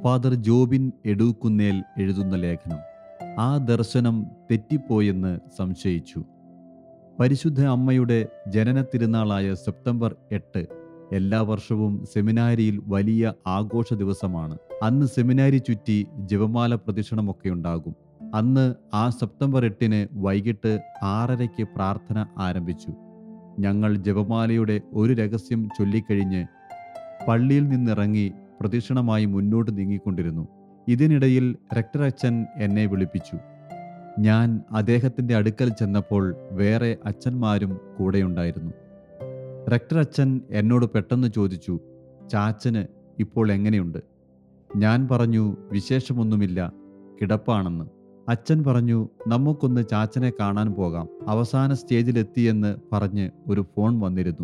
father Jobin എടൂക്കുന്നേൽ എഴുതുന്ന ലേഖനം ആ ദർശനം തെറ്റിപ്പോയെന്ന് സംശയിച്ചു പരിശുദ്ധ അമ്മയുടെ ജനന തിരുനാളായ സെപ്റ്റംബർ എട്ട് എല്ലാ വർഷവും സെമിനാരിയിൽ വലിയ ആഘോഷ ദിവസമാണ് അന്ന് സെമിനാരി ചുറ്റി ജപമാല പ്രദക്ഷിണമൊക്കെ ഉണ്ടാകും അന്ന് ആ സെപ്റ്റംബർ എട്ടിന് വൈകിട്ട് ആറരയ്ക്ക് പ്രാർത്ഥന ആരംഭിച്ചു ഞങ്ങൾ ജപമാലയുടെ ഒരു രഹസ്യം ചൊല്ലിക്കഴിഞ്ഞ് പള്ളിയിൽ നിന്നിറങ്ങി പ്രദക്ഷിണമായി മുന്നോട്ട് നീങ്ങിക്കൊണ്ടിരുന്നു ഇതിനിടയിൽ റെക്ടർ അച്ഛൻ എന്നെ വിളിപ്പിച്ചു ഞാൻ അദ്ദേഹത്തിൻ്റെ അടുക്കൽ ചെന്നപ്പോൾ വേറെ അച്ഛന്മാരും കൂടെയുണ്ടായിരുന്നു റെക്ടർ അച്ഛൻ എന്നോട് പെട്ടെന്ന് ചോദിച്ചു ചാച്ചന് ഇപ്പോൾ എങ്ങനെയുണ്ട് ഞാൻ പറഞ്ഞു വിശേഷമൊന്നുമില്ല കിടപ്പാണെന്ന് അച്ഛൻ പറഞ്ഞു നമുക്കൊന്ന് ചാച്ചനെ കാണാൻ പോകാം അവസാന സ്റ്റേജിലെത്തിയെന്ന് പറഞ്ഞ് ഒരു ഫോൺ വന്നിരുന്നു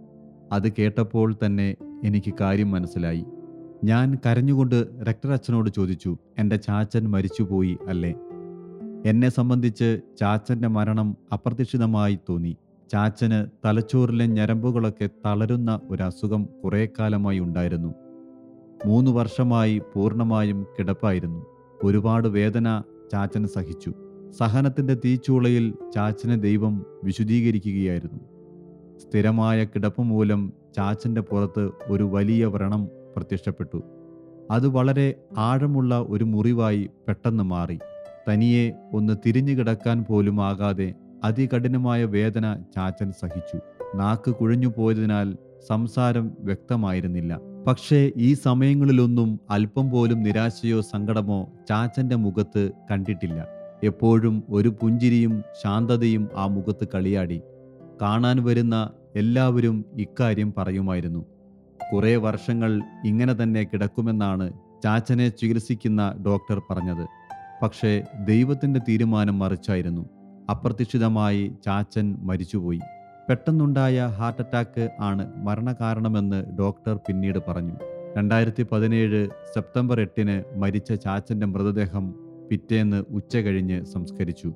അത് കേട്ടപ്പോൾ തന്നെ എനിക്ക് കാര്യം മനസ്സിലായി ഞാൻ കരഞ്ഞുകൊണ്ട് റെക്ടർ അച്ഛനോട് ചോദിച്ചു എൻ്റെ ചാച്ചൻ മരിച്ചുപോയി അല്ലേ എന്നെ സംബന്ധിച്ച് ചാച്ചൻ്റെ മരണം അപ്രതീക്ഷിതമായി തോന്നി ചാച്ചന് തലച്ചോറിലെ ഞരമ്പുകളൊക്കെ തളരുന്ന ഒരു അസുഖം കുറേ കാലമായി ഉണ്ടായിരുന്നു മൂന്ന് വർഷമായി പൂർണ്ണമായും കിടപ്പായിരുന്നു ഒരുപാട് വേദന ചാച്ചൻ സഹിച്ചു സഹനത്തിൻ്റെ തീച്ചൂളയിൽ ചാച്ചനെ ദൈവം വിശുദ്ധീകരിക്കുകയായിരുന്നു സ്ഥിരമായ കിടപ്പ് മൂലം ചാച്ചൻ്റെ പുറത്ത് ഒരു വലിയ വ്രണം പ്രത്യക്ഷപ്പെട്ടു അത് വളരെ ആഴമുള്ള ഒരു മുറിവായി പെട്ടെന്ന് മാറി തനിയെ ഒന്ന് തിരിഞ്ഞു കിടക്കാൻ പോലും ആകാതെ അതികഠിനമായ വേദന ചാച്ചൻ സഹിച്ചു നാക്ക് കുഴഞ്ഞു പോയതിനാൽ സംസാരം വ്യക്തമായിരുന്നില്ല പക്ഷേ ഈ സമയങ്ങളിലൊന്നും അല്പം പോലും നിരാശയോ സങ്കടമോ ചാച്ചന്റെ മുഖത്ത് കണ്ടിട്ടില്ല എപ്പോഴും ഒരു പുഞ്ചിരിയും ശാന്തതയും ആ മുഖത്ത് കളിയാടി കാണാൻ വരുന്ന എല്ലാവരും ഇക്കാര്യം പറയുമായിരുന്നു കുറേ വർഷങ്ങൾ ഇങ്ങനെ തന്നെ കിടക്കുമെന്നാണ് ചാച്ചനെ ചികിത്സിക്കുന്ന ഡോക്ടർ പറഞ്ഞത് പക്ഷേ ദൈവത്തിൻ്റെ തീരുമാനം മറിച്ചായിരുന്നു അപ്രതീക്ഷിതമായി ചാച്ചൻ മരിച്ചുപോയി പെട്ടെന്നുണ്ടായ ഹാർട്ട് അറ്റാക്ക് ആണ് മരണകാരണമെന്ന് ഡോക്ടർ പിന്നീട് പറഞ്ഞു രണ്ടായിരത്തി പതിനേഴ് സെപ്റ്റംബർ എട്ടിന് മരിച്ച ചാച്ചൻ്റെ മൃതദേഹം പിറ്റേന്ന് ഉച്ച കഴിഞ്ഞ് സംസ്കരിച്ചു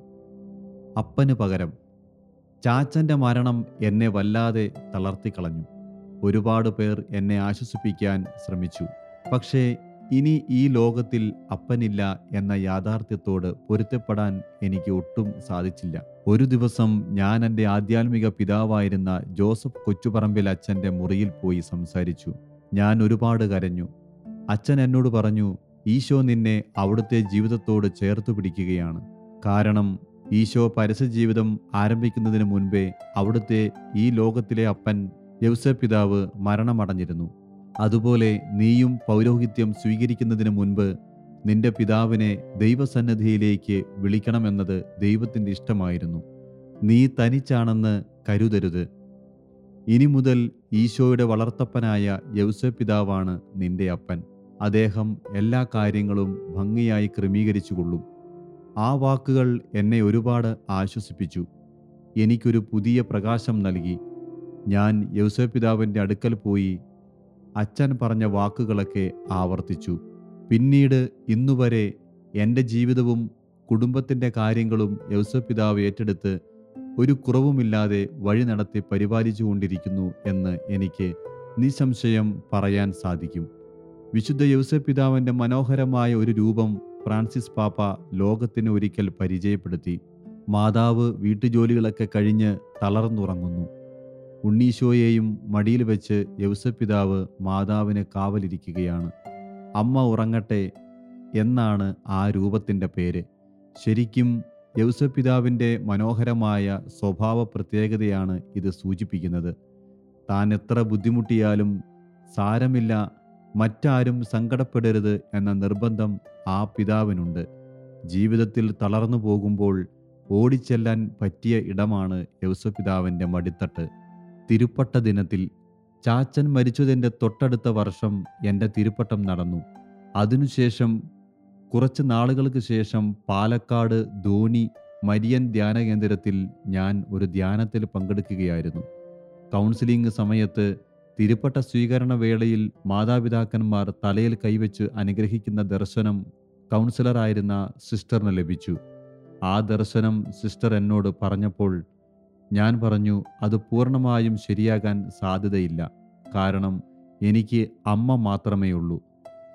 അപ്പന് പകരം ചാച്ചൻ്റെ മരണം എന്നെ വല്ലാതെ തളർത്തിക്കളഞ്ഞു ഒരുപാട് പേർ എന്നെ ആശ്വസിപ്പിക്കാൻ ശ്രമിച്ചു പക്ഷേ ഇനി ഈ ലോകത്തിൽ അപ്പനില്ല എന്ന യാഥാർത്ഥ്യത്തോട് പൊരുത്തപ്പെടാൻ എനിക്ക് ഒട്ടും സാധിച്ചില്ല ഒരു ദിവസം ഞാൻ എൻ്റെ ആധ്യാത്മിക പിതാവായിരുന്ന ജോസഫ് കൊച്ചുപറമ്പിൽ അച്ഛൻ്റെ മുറിയിൽ പോയി സംസാരിച്ചു ഞാൻ ഒരുപാട് കരഞ്ഞു അച്ഛൻ എന്നോട് പറഞ്ഞു ഈശോ നിന്നെ അവിടുത്തെ ജീവിതത്തോട് ചേർത്തു പിടിക്കുകയാണ് കാരണം ഈശോ പരസ്യജീവിതം ആരംഭിക്കുന്നതിന് മുൻപേ അവിടുത്തെ ഈ ലോകത്തിലെ അപ്പൻ യൗസഫ് പിതാവ് മരണമടഞ്ഞിരുന്നു അതുപോലെ നീയും പൗരോഹിത്യം സ്വീകരിക്കുന്നതിന് മുൻപ് നിന്റെ പിതാവിനെ ദൈവസന്നിധിയിലേക്ക് വിളിക്കണമെന്നത് ദൈവത്തിൻ്റെ ഇഷ്ടമായിരുന്നു നീ തനിച്ചാണെന്ന് കരുതരുത് ഇനി മുതൽ ഈശോയുടെ വളർത്തപ്പനായ യൗസഫ് പിതാവാണ് നിന്റെ അപ്പൻ അദ്ദേഹം എല്ലാ കാര്യങ്ങളും ഭംഗിയായി ക്രമീകരിച്ചുകൊള്ളും ആ വാക്കുകൾ എന്നെ ഒരുപാട് ആശ്വസിപ്പിച്ചു എനിക്കൊരു പുതിയ പ്രകാശം നൽകി ഞാൻ യൗസഫ് പിതാവിൻ്റെ അടുക്കൽ പോയി അച്ഛൻ പറഞ്ഞ വാക്കുകളൊക്കെ ആവർത്തിച്ചു പിന്നീട് ഇന്നുവരെ എൻ്റെ ജീവിതവും കുടുംബത്തിൻ്റെ കാര്യങ്ങളും യൗസഫ് പിതാവ് ഏറ്റെടുത്ത് ഒരു കുറവുമില്ലാതെ വഴി നടത്തി പരിപാലിച്ചു കൊണ്ടിരിക്കുന്നു എന്ന് എനിക്ക് നിസ്സംശയം പറയാൻ സാധിക്കും വിശുദ്ധ യൗസഫ് പിതാവിൻ്റെ മനോഹരമായ ഒരു രൂപം ഫ്രാൻസിസ് പാപ്പ ലോകത്തിന് ഒരിക്കൽ പരിചയപ്പെടുത്തി മാതാവ് വീട്ടുജോലികളൊക്കെ കഴിഞ്ഞ് തളർന്നുറങ്ങുന്നു ഉണ്ണീശോയെയും മടിയിൽ വെച്ച് യൗസഫ് പിതാവ് മാതാവിന് കാവലിരിക്കുകയാണ് അമ്മ ഉറങ്ങട്ടെ എന്നാണ് ആ രൂപത്തിൻ്റെ പേര് ശരിക്കും യൗസഫ് പിതാവിൻ്റെ മനോഹരമായ സ്വഭാവ പ്രത്യേകതയാണ് ഇത് സൂചിപ്പിക്കുന്നത് താൻ എത്ര ബുദ്ധിമുട്ടിയാലും സാരമില്ല മറ്റാരും സങ്കടപ്പെടരുത് എന്ന നിർബന്ധം ആ പിതാവിനുണ്ട് ജീവിതത്തിൽ തളർന്നു പോകുമ്പോൾ ഓടിച്ചെല്ലാൻ പറ്റിയ ഇടമാണ് യൗസഫ് പിതാവിൻ്റെ മടിത്തട്ട് തിരുപ്പട്ട ദിനത്തിൽ ചാച്ചൻ മരിച്ചതിൻ്റെ തൊട്ടടുത്ത വർഷം എൻ്റെ തിരുപ്പട്ടം നടന്നു അതിനുശേഷം കുറച്ച് നാളുകൾക്ക് ശേഷം പാലക്കാട് ധോണി മരിയൻ ധ്യാന കേന്ദ്രത്തിൽ ഞാൻ ഒരു ധ്യാനത്തിൽ പങ്കെടുക്കുകയായിരുന്നു കൗൺസിലിംഗ് സമയത്ത് തിരുപ്പട്ട സ്വീകരണ വേളയിൽ മാതാപിതാക്കന്മാർ തലയിൽ കൈവച്ച് അനുഗ്രഹിക്കുന്ന ദർശനം കൗൺസിലറായിരുന്ന സിസ്റ്ററിന് ലഭിച്ചു ആ ദർശനം സിസ്റ്റർ എന്നോട് പറഞ്ഞപ്പോൾ ഞാൻ പറഞ്ഞു അത് പൂർണ്ണമായും ശരിയാകാൻ സാധ്യതയില്ല കാരണം എനിക്ക് അമ്മ മാത്രമേ ഉള്ളൂ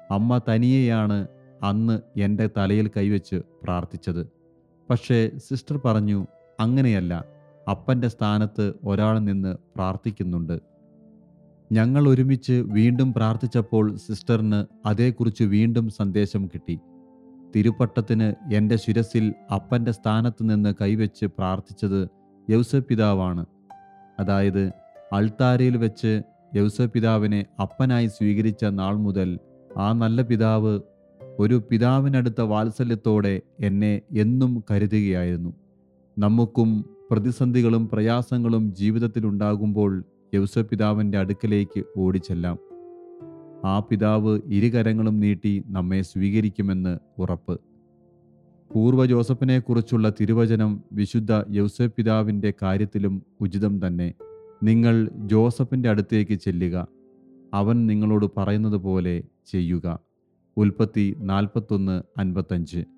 അമ്മ തനിയെയാണ് അന്ന് എൻ്റെ തലയിൽ കൈവച്ച് പ്രാർത്ഥിച്ചത് പക്ഷേ സിസ്റ്റർ പറഞ്ഞു അങ്ങനെയല്ല അപ്പൻ്റെ സ്ഥാനത്ത് ഒരാൾ നിന്ന് പ്രാർത്ഥിക്കുന്നുണ്ട് ഞങ്ങൾ ഒരുമിച്ച് വീണ്ടും പ്രാർത്ഥിച്ചപ്പോൾ സിസ്റ്ററിന് അതേക്കുറിച്ച് വീണ്ടും സന്ദേശം കിട്ടി തിരുപ്പട്ടത്തിന് എൻ്റെ ശിരസിൽ അപ്പൻ്റെ സ്ഥാനത്ത് നിന്ന് കൈവച്ച് പ്രാർത്ഥിച്ചത് യൗസപിതാവാണ് അതായത് അൾത്താരയിൽ വെച്ച് യൗസപിതാവിനെ അപ്പനായി സ്വീകരിച്ച നാൾ മുതൽ ആ നല്ല പിതാവ് ഒരു പിതാവിനടുത്ത വാത്സല്യത്തോടെ എന്നെ എന്നും കരുതുകയായിരുന്നു നമുക്കും പ്രതിസന്ധികളും പ്രയാസങ്ങളും ജീവിതത്തിലുണ്ടാകുമ്പോൾ യൗസപിതാവിൻ്റെ അടുക്കലേക്ക് ഓടിച്ചെല്ലാം ആ പിതാവ് ഇരുകരങ്ങളും നീട്ടി നമ്മെ സ്വീകരിക്കുമെന്ന് ഉറപ്പ് പൂർവ്വ ജോസഫിനെക്കുറിച്ചുള്ള തിരുവചനം വിശുദ്ധ യൗസപിതാവിൻ്റെ കാര്യത്തിലും ഉചിതം തന്നെ നിങ്ങൾ ജോസഫിൻ്റെ അടുത്തേക്ക് ചെല്ലുക അവൻ നിങ്ങളോട് പറയുന്നത് പോലെ ചെയ്യുക ഉൽപ്പത്തി നാൽപ്പത്തൊന്ന് അൻപത്തഞ്ച്